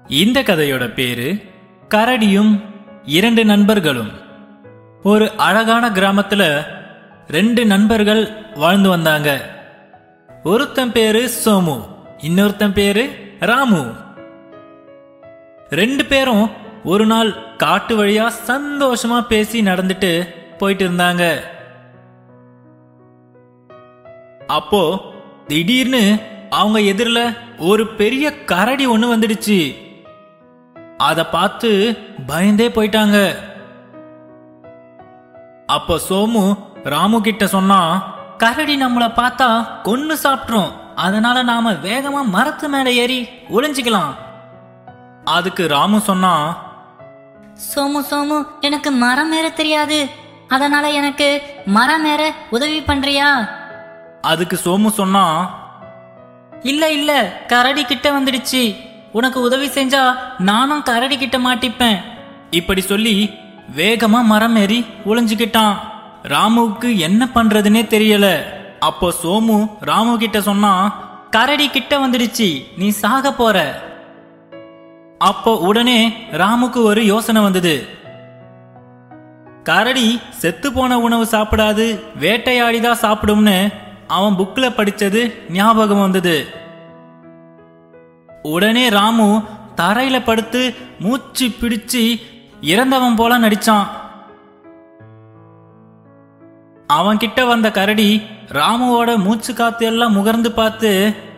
இந்த கதையோட பேரு கரடியும் இரண்டு நண்பர்களும் ஒரு அழகான கிராமத்துல ரெண்டு நண்பர்கள் வாழ்ந்து வந்தாங்க ஒருத்தன் பேரு சோமு இன்னொருத்தன் பேரு ராமு ரெண்டு பேரும் ஒரு நாள் காட்டு வழியா சந்தோஷமா பேசி நடந்துட்டு போயிட்டு இருந்தாங்க அப்போ திடீர்னு அவங்க எதிரில் ஒரு பெரிய கரடி ஒன்று வந்துடுச்சு அத பார்த்து பயந்தே போயிட்டாங்க அப்போ சோமு ராமு கிட்ட சொன்னா கரடி நம்மளை பார்த்தா கொன்னு சாப்பிட்றோம் அதனால நாம வேகமா மரத்து மேல ஏறி ஒளிஞ்சுக்கலாம் அதுக்கு ராமு சொன்னா சோமு சோமு எனக்கு மரம் ஏற தெரியாது அதனால எனக்கு மரம் ஏற உதவி பண்றியா அதுக்கு சோமு சொன்னா இல்ல இல்ல கரடி கிட்ட வந்துடுச்சு உனக்கு உதவி செஞ்சா நானும் கரடி கிட்ட மாட்டிப்பேன் இப்படி சொல்லி வேகமா மரம் ஏறி ஒளிஞ்சுக்கிட்டான் ராமுவுக்கு என்ன பண்றதுனே தெரியல அப்போ சோமு ராமு கிட்ட சொன்னா கரடி கிட்ட வந்துடுச்சு நீ சாக போற அப்போ உடனே ராமுக்கு ஒரு யோசனை வந்தது கரடி செத்து போன உணவு சாப்பிடாது வேட்டையாடிதான் சாப்பிடும்னு அவன் புக்ல படிச்சது ஞாபகம் வந்தது உடனே ராமு தரையில படுத்து மூச்சு பிடிச்சு இறந்தவன் போல நடிச்சான் அவன் கிட்ட வந்த கரடி ராமுவோட மூச்சு காத்து எல்லாம் முகர்ந்து பார்த்து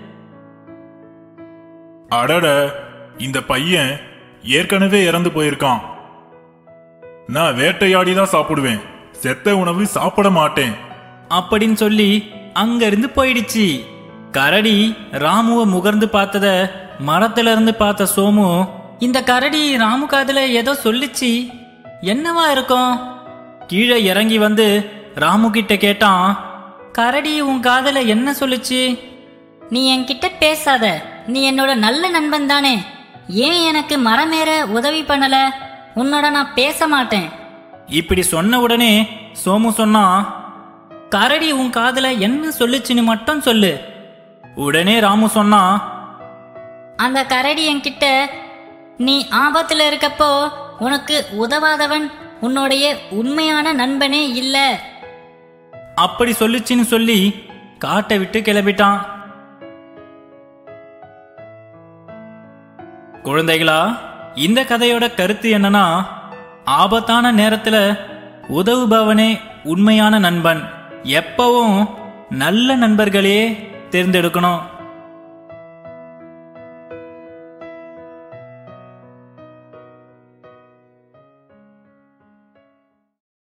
அடட இந்த பையன் ஏற்கனவே இறந்து போயிருக்கான் நான் வேட்டையாடி தான் சாப்பிடுவேன் செத்த உணவு சாப்பிட மாட்டேன் அப்படின்னு சொல்லி அங்கிருந்து போயிடுச்சு கரடி ராமுவை முகர்ந்து பார்த்தத மரத்துல இருந்து பார்த்த சோமு இந்த கரடி ராமு காதுல ஏதோ சொல்லுச்சு என்னவா இருக்கும் கீழே இறங்கி வந்து ராமு கிட்ட கேட்டான் கரடி உன் காதுல என்ன சொல்லுச்சு நீ என்கிட்ட பேசாத நீ என்னோட நல்ல நண்பன் தானே ஏன் எனக்கு மரம் ஏற உதவி பண்ணல உன்னோட நான் பேச மாட்டேன் இப்படி சொன்ன உடனே சோமு சொன்னான் கரடி உன் காதுல என்ன சொல்லுச்சுன்னு மட்டும் சொல்லு உடனே ராமு சொன்னான் அந்த கரடி என்கிட்ட நீ ஆபத்துல இருக்கப்போ உனக்கு உதவாதவன் உன்னுடைய உண்மையான நண்பனே இல்ல அப்படி சொல்லுச்சுன்னு சொல்லி காட்டை விட்டு கிளம்பிட்டான் குழந்தைகளா இந்த கதையோட கருத்து என்னன்னா ஆபத்தான நேரத்துல உதவுபவனே உண்மையான நண்பன் எப்பவும் நல்ல நண்பர்களே தேர்ந்தெடுக்கணும்